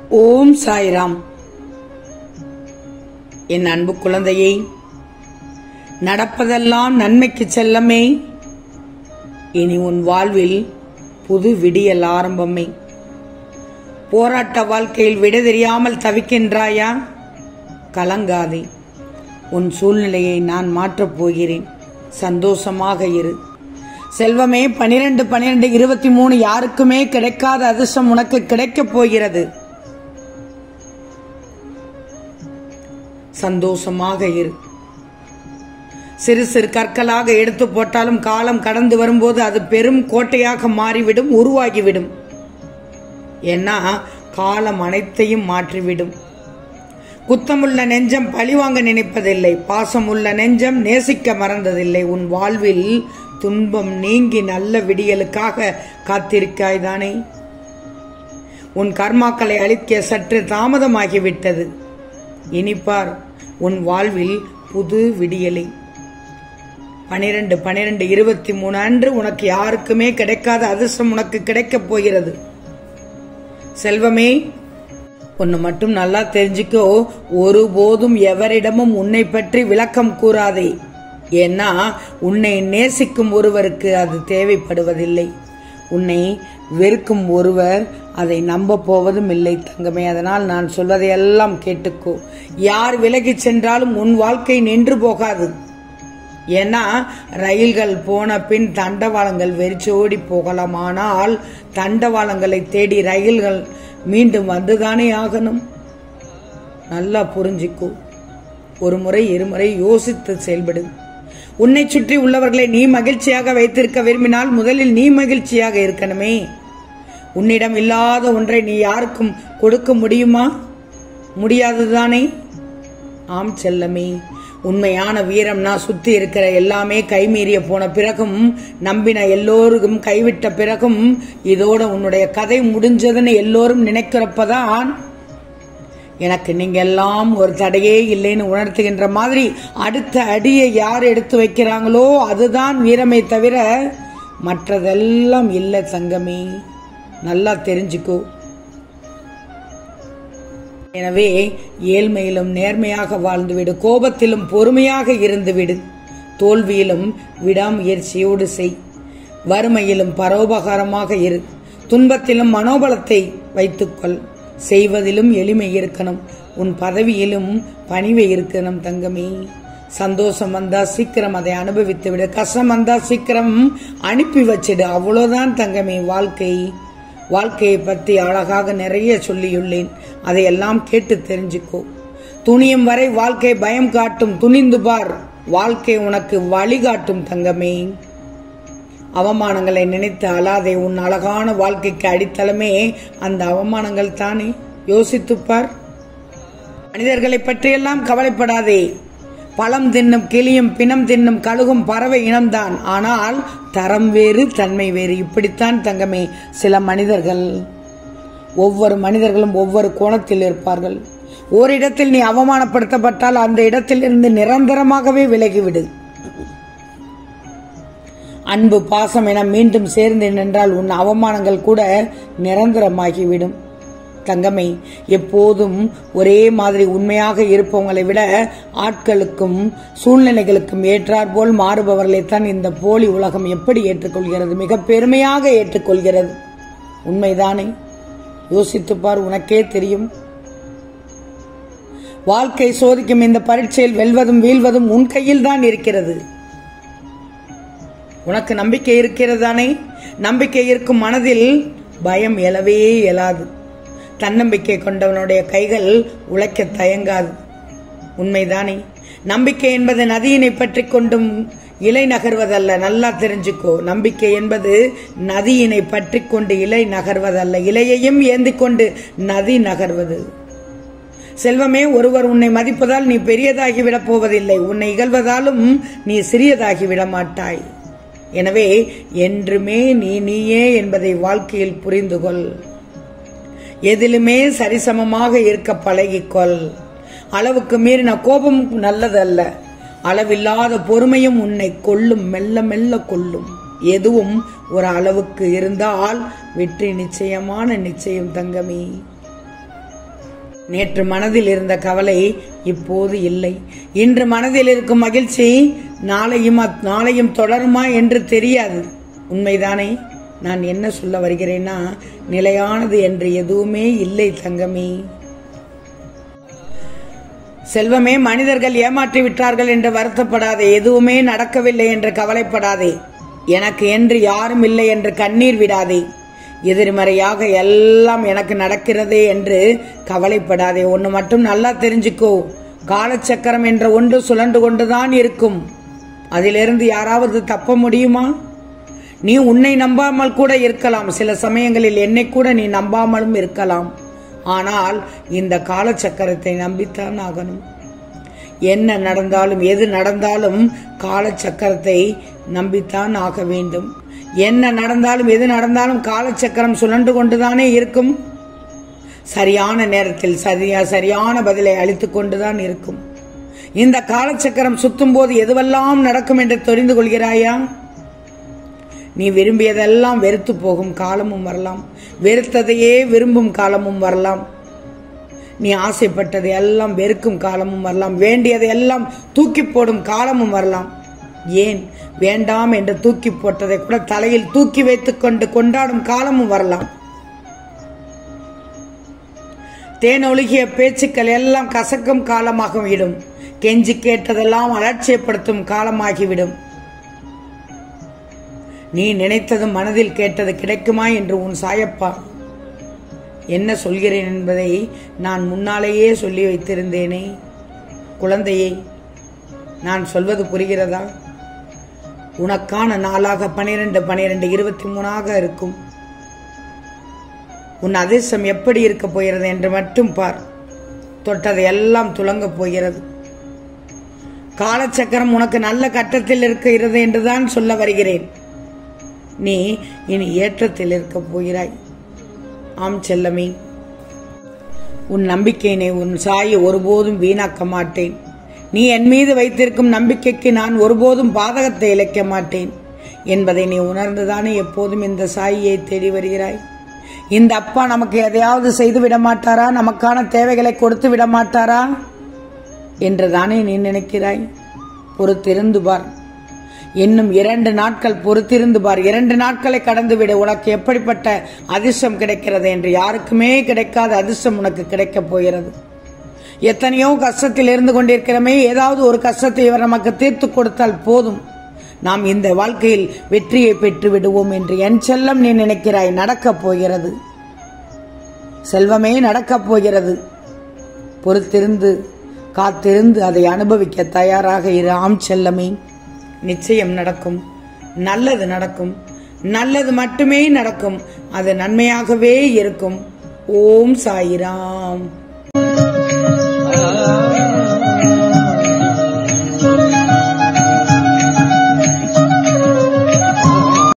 ஓம் சாய்ராம் என் அன்பு குழந்தையே நடப்பதெல்லாம் நன்மைக்கு செல்லமே இனி உன் வாழ்வில் புது விடியல் ஆரம்பமே போராட்ட வாழ்க்கையில் விட தெரியாமல் தவிக்கின்றாயா கலங்காதே உன் சூழ்நிலையை நான் மாற்றப் போகிறேன் சந்தோஷமாக இரு செல்வமே பனிரெண்டு பனிரெண்டு இருபத்தி மூணு யாருக்குமே கிடைக்காத அதிர்ஷ்டம் உனக்கு கிடைக்கப் போகிறது சந்தோஷமாக இரு சிறு சிறு கற்களாக எடுத்து போட்டாலும் காலம் கடந்து வரும்போது அது பெரும் கோட்டையாக மாறிவிடும் உருவாகிவிடும் ஏன்னா காலம் அனைத்தையும் மாற்றிவிடும் குத்தமுள்ள நெஞ்சம் பழிவாங்க நினைப்பதில்லை பாசமுள்ள நெஞ்சம் நேசிக்க மறந்ததில்லை உன் வாழ்வில் துன்பம் நீங்கி நல்ல விடியலுக்காக காத்திருக்காய்தானே உன் கர்மாக்களை அழிக்க சற்று தாமதமாகிவிட்டது இனிப்பார் உன் வாழ்வில் புது விடியலை பனிரெண்டு பனிரெண்டு இருபத்தி மூணு அன்று உனக்கு யாருக்குமே கிடைக்காத அதிர்ஷ்டம் உனக்கு கிடைக்கப் போகிறது செல்வமே ஒன்னு மட்டும் நல்லா தெரிஞ்சுக்கோ ஒருபோதும் எவரிடமும் உன்னை பற்றி விளக்கம் கூறாதே ஏன்னா உன்னை நேசிக்கும் ஒருவருக்கு அது தேவைப்படுவதில்லை உன்னை வெறுக்கும் ஒருவர் அதை நம்ப போவதும் இல்லை தங்கமே அதனால் நான் சொல்வதையெல்லாம் கேட்டுக்கோ யார் விலகிச் சென்றாலும் உன் வாழ்க்கை நின்று போகாது ஏன்னா ரயில்கள் போன பின் தண்டவாளங்கள் வெறிச்சோடி போகலாம் ஆனால் தண்டவாளங்களை தேடி ரயில்கள் மீண்டும் வந்துதானே ஆகணும் நல்லா புரிஞ்சுக்கோ ஒரு முறை இருமுறை யோசித்து செயல்படு உன்னை சுற்றி உள்ளவர்களை நீ மகிழ்ச்சியாக வைத்திருக்க விரும்பினால் முதலில் நீ மகிழ்ச்சியாக இருக்கணுமே உன்னிடம் இல்லாத ஒன்றை நீ யாருக்கும் கொடுக்க முடியுமா முடியாதுதானே ஆம் செல்லமே உண்மையான வீரம்னா சுத்தி இருக்கிற எல்லாமே கைமீறிய போன பிறகும் நம்பின எல்லோருக்கும் கைவிட்ட பிறகும் இதோட உன்னுடைய கதை முடிஞ்சதுன்னு எல்லோரும் நினைக்கிறப்பதான் எனக்கு நீங்க எல்லாம் ஒரு தடையே இல்லைன்னு உணர்த்துகின்ற மாதிரி அடுத்த அடியை யார் எடுத்து வைக்கிறாங்களோ அதுதான் வீரமே தவிர மற்றதெல்லாம் இல்லை தங்கமே நல்லா தெரிஞ்சுக்கோ எனவே ஏழ்மையிலும் நேர்மையாக வாழ்ந்துவிடு கோபத்திலும் பொறுமையாக இருந்துவிடு தோல்வியிலும் விடாமுயற்சியோடு செய் வறுமையிலும் பரோபகாரமாக இரு துன்பத்திலும் மனோபலத்தை வைத்துக்கொள் செய்வதிலும் எளிமை இருக்கணும் உன் பதவியிலும் பணிவை இருக்கணும் தங்கமே சந்தோஷம் வந்தா சீக்கிரம் அதை அனுபவித்து விடு கஷ்டம் வந்தா சீக்கிரம் அனுப்பி வச்சிடு அவ்வளவுதான் தங்கமே வாழ்க்கை வாழ்க்கையை பற்றி அழகாக நிறைய சொல்லியுள்ளேன் அதையெல்லாம் கேட்டு தெரிஞ்சுக்கோ துணியும் வரை வாழ்க்கை பயம் காட்டும் துணிந்து பார் வாழ்க்கை உனக்கு வழிகாட்டும் தங்கமே அவமானங்களை நினைத்து அழாதே உன் அழகான வாழ்க்கைக்கு அடித்தளமே அந்த அவமானங்கள் தானே யோசித்துப்பார் மனிதர்களை பற்றியெல்லாம் கவலைப்படாதே பழம் தின்னும் கிளியும் பிணம் தின்னும் கழுகும் பறவை இனம்தான் ஆனால் தரம் வேறு தன்மை வேறு இப்படித்தான் தங்கமே சில மனிதர்கள் ஒவ்வொரு மனிதர்களும் ஒவ்வொரு கோணத்தில் இருப்பார்கள் ஓரிடத்தில் நீ அவமானப்படுத்தப்பட்டால் அந்த இடத்திலிருந்து நிரந்தரமாகவே விலகிவிடு அன்பு பாசம் என மீண்டும் சேர்ந்து நின்றால் உன் அவமானங்கள் கூட நிரந்தரமாகிவிடும் தங்கமே எப்போதும் ஒரே மாதிரி உண்மையாக இருப்பவங்களை விட ஆட்களுக்கும் சூழ்நிலைகளுக்கும் ஏற்றாற் போல் மாறுபவர்களைத்தான் இந்த போலி உலகம் எப்படி ஏற்றுக்கொள்கிறது மிக பெருமையாக ஏற்றுக்கொள்கிறது உண்மைதானே யோசித்துப்பார் உனக்கே தெரியும் வாழ்க்கை சோதிக்கும் இந்த பரீட்சையில் வெல்வதும் வீழ்வதும் உன் கையில் தான் இருக்கிறது உனக்கு நம்பிக்கை இருக்கிறதானே நம்பிக்கை இருக்கும் மனதில் பயம் எழவே இயலாது தன்னம்பிக்கை கொண்டவனுடைய கைகள் உழைக்க தயங்காது உண்மைதானே நம்பிக்கை என்பது நதியினை பற்றி கொண்டும் இலை நகர்வதல்ல நல்லா தெரிஞ்சுக்கோ நம்பிக்கை என்பது நதியினை பற்றி கொண்டு இலை நகர்வதல்ல இலையையும் ஏந்தி கொண்டு நதி நகர்வது செல்வமே ஒருவர் உன்னை மதிப்பதால் நீ பெரியதாகிவிடப் போவதில்லை உன்னை இகழ்வதாலும் நீ சிறியதாகிவிட மாட்டாய் எனவே என்றுமே நீ நீயே என்பதை வாழ்க்கையில் புரிந்து கொள் எதிலுமே சரிசமமாக இருக்க பழகிக்கொள் அளவுக்கு மீறின கோபம் நல்லதல்ல அளவில்லாத பொறுமையும் உன்னை கொல்லும் மெல்ல மெல்ல கொல்லும் எதுவும் ஒரு அளவுக்கு இருந்தால் வெற்றி நிச்சயமான நிச்சயம் தங்கமே நேற்று மனதில் இருந்த கவலை இப்போது இல்லை இன்று மனதில் இருக்கும் மகிழ்ச்சி நாளையும் அத்- நாளையும் தொடருமா என்று தெரியாது உண்மைதானே நான் என்ன சொல்ல வருகிறேன்னா நிலையானது என்று எதுவுமே இல்லை தங்கமே செல்வமே மனிதர்கள் ஏமாற்றி விட்டார்கள் என்று வருத்தப்படாதே எதுவுமே நடக்கவில்லை என்று கவலைப்படாதே எனக்கு என்று யாரும் இல்லை என்று கண்ணீர் விடாதே எதிர்மறையாக எல்லாம் எனக்கு நடக்கிறதே என்று கவலைப்படாதே ஒன்று மட்டும் நல்லா தெரிஞ்சுக்கோ காலச்சக்கரம் என்ற ஒன்று சுழண்டு கொண்டுதான் இருக்கும் அதிலிருந்து யாராவது தப்ப முடியுமா நீ உன்னை நம்பாமல் கூட இருக்கலாம் சில சமயங்களில் என்னை கூட நீ நம்பாமலும் இருக்கலாம் ஆனால் இந்த காலச்சக்கரத்தை நம்பித்தான் ஆகணும் என்ன நடந்தாலும் எது நடந்தாலும் காலச்சக்கரத்தை நம்பித்தான் ஆக வேண்டும் என்ன நடந்தாலும் எது நடந்தாலும் காலச்சக்கரம் சுழன்று கொண்டுதானே இருக்கும் சரியான நேரத்தில் சரியா சரியான பதிலை அளித்துக் கொண்டுதான் இருக்கும் இந்த காலச்சக்கரம் சுத்தும் போது எதுவெல்லாம் நடக்கும் என்று தெரிந்து கொள்கிறாயா நீ விரும்பியதெல்லாம் வெறுத்து போகும் காலமும் வரலாம் வெறுத்ததையே விரும்பும் காலமும் வரலாம் நீ ஆசைப்பட்டதை எல்லாம் வெறுக்கும் காலமும் வரலாம் வேண்டியதை எல்லாம் தூக்கி போடும் காலமும் வரலாம் ஏன் வேண்டாம் என்று தூக்கி போட்டதை கூட தலையில் தூக்கி வைத்துக் கொண்டு கொண்டாடும் காலமும் வரலாம் தேன் ஒழுகிய பேச்சுக்கள் எல்லாம் கசக்கும் காலமாகிவிடும் கெஞ்சி கேட்டதெல்லாம் அலட்சியப்படுத்தும் காலமாகிவிடும் நீ நினைத்தது மனதில் கேட்டது கிடைக்குமா என்று உன் சாயப்பா என்ன சொல்கிறேன் என்பதை நான் முன்னாலேயே சொல்லி வைத்திருந்தேனே குழந்தையே நான் சொல்வது புரிகிறதா உனக்கான நாளாக பனிரெண்டு பனிரெண்டு இருபத்தி மூணாக இருக்கும் உன் அதிர்ஷ்டம் எப்படி இருக்க போகிறது என்று மட்டும் பார் தொட்டது எல்லாம் துலங்கப் போகிறது காலச்சக்கரம் உனக்கு நல்ல கட்டத்தில் இருக்கிறது என்றுதான் சொல்ல வருகிறேன் நீ இனி ஏற்றத்தில் இருக்கப் போகிறாய் ஆம் செல்லமே உன் நம்பிக்கையினை உன் சாயை ஒருபோதும் வீணாக்க மாட்டேன் நீ என் மீது வைத்திருக்கும் நம்பிக்கைக்கு நான் ஒருபோதும் பாதகத்தை இழைக்க மாட்டேன் என்பதை நீ உணர்ந்துதானே எப்போதும் இந்த சாயியை தேடி வருகிறாய் இந்த அப்பா நமக்கு எதையாவது செய்து விட மாட்டாரா நமக்கான தேவைகளை கொடுத்து விட மாட்டாரா என்றுதானே நீ நினைக்கிறாய் பொறுத்திருந்து பார் இன்னும் இரண்டு நாட்கள் பொறுத்திருந்து பார் இரண்டு நாட்களை கடந்து விடு உனக்கு எப்படிப்பட்ட அதிர்ஷ்டம் கிடைக்கிறது என்று யாருக்குமே கிடைக்காத அதிர்ஷ்டம் உனக்கு கிடைக்கப் போகிறது எத்தனையோ கஷ்டத்தில் இருந்து கொண்டிருக்கிறோமே ஏதாவது ஒரு கஷ்டத்தை இவர் நமக்கு தீர்த்து கொடுத்தால் போதும் நாம் இந்த வாழ்க்கையில் வெற்றியை பெற்று விடுவோம் என்று என் செல்லம் நீ நினைக்கிறாய் நடக்கப் போகிறது செல்வமே நடக்கப் போகிறது பொறுத்திருந்து காத்திருந்து அதை அனுபவிக்க தயாராக இரு ஆம் செல்லமே நிச்சயம் நடக்கும் நல்லது நடக்கும் நல்லது மட்டுமே நடக்கும் அது நன்மையாகவே இருக்கும் ஓம் சாயிராம்